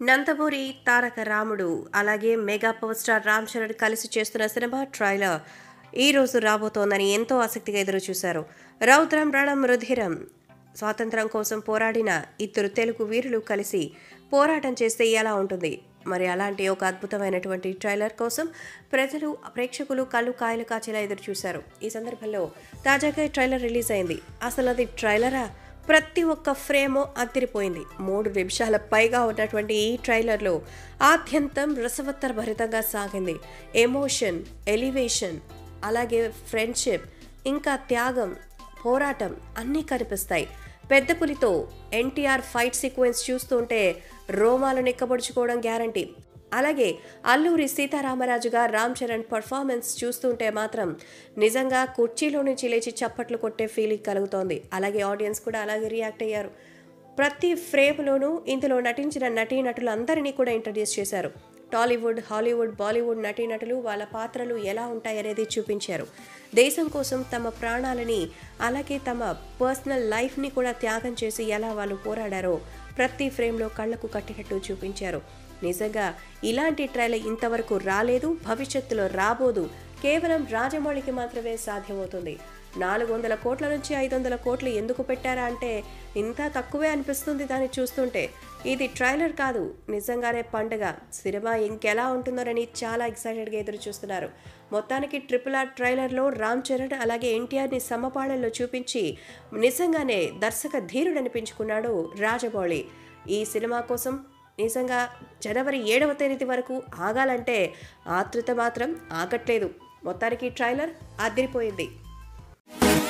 నందమూరి తారక రాముడు అలాగే mega power star Ram Charan కలిసి చేస్తున్న సినిమా ట్రైలర్ ఈ రోజు రాబోతోందని ఎంతో ఆసక్తిగా ఎదురు చూశారు రౌద్రం రణం రుధిరం స్వాతంత్రం కోసం పోరాడిన ఇద్దరు తెలుగు వీరులు కలిసి పోరాటం చేస్తే ఎలా ఉంటుంది మరి అలాంటి ఒక అద్భుతమైనటువంటి ట్రైలర్ కోసం ప్రజలు ప్రేక్షకులు కళ్ళు కాయలు కాచేలా ఎదురు చూశారు ఈ సందర్భంలో తాజాగా ఈ ట్రైలర్ రిలీజ్ అయింది అసలు అది ట్రైలరా ప్రతి ఒక్క ఫ్రేము అదిరిపోయింది మూడు నిమిషాల పైగా ఉన్నటువంటి ఈ ట్రైలర్లో ఆద్యంతం రసవత్తర భరితంగా సాగింది ఎమోషన్ ఎలివేషన్ అలాగే ఫ్రెండ్షిప్ ఇంకా త్యాగం పోరాటం అన్నీ కనిపిస్తాయి పెద్ద పులితో ఎన్టీఆర్ ఫైట్ సీక్వెన్స్ చూస్తుంటే రోమాలు నిక్కబడుచుకోవడం గ్యారంటీ అలాగే అల్లూరి సీతారామరాజుగా రామ్ చరణ్ పర్ఫార్మెన్స్ చూస్తుంటే మాత్రం నిజంగా కుర్చీలో నుంచి లేచి చప్పట్లు కొట్టే ఫీలింగ్ కలుగుతోంది అలాగే ఆడియన్స్ కూడా అలాగే రియాక్ట్ అయ్యారు ప్రతి ఫ్రేమ్లోనూ ఇందులో నటించిన నటీనటులందరినీ కూడా ఇంట్రడ్యూస్ చేశారు టాలీవుడ్ హాలీవుడ్ బాలీవుడ్ నటీనటులు వాళ్ళ పాత్రలు ఎలా ఉంటాయనేది చూపించారు దేశం కోసం తమ ప్రాణాలని అలాగే తమ పర్సనల్ లైఫ్ని కూడా త్యాగం చేసి ఎలా వాళ్ళు పోరాడారో ప్రతి ఫ్రేమ్లో కళ్లకు కట్టినట్టు చూపించారు నిజంగా ఇలాంటి ట్రైలర్ ఇంతవరకు రాలేదు భవిష్యత్తులో రాబోదు కేవలం రాజమౌళికి మాత్రమే సాధ్యమవుతుంది నాలుగు వందల కోట్ల నుంచి ఐదు వందల కోట్లు ఎందుకు పెట్టారా అంటే ఇంత తక్కువే అనిపిస్తుంది దాన్ని చూస్తుంటే ఇది ట్రైలర్ కాదు నిజంగానే పండుగ సినిమా ఇంకెలా ఉంటుందోనని చాలా ఎక్సైటెడ్గా ఎదురు చూస్తున్నారు మొత్తానికి ట్రిపుల్ ఆర్ ట్రైలర్లో రామ్ చరణ్ అలాగే ఎన్టీఆర్ని సమపాళల్లో చూపించి నిజంగానే దర్శక ధీరుడనిపించుకున్నాడు రాజమౌళి ఈ సినిమా కోసం నిజంగా జనవరి ఏడవ తేదీ వరకు ఆగాలంటే ఆతృత మాత్రం ఆగట్లేదు మొత్తానికి ట్రైలర్ అదిరిపోయింది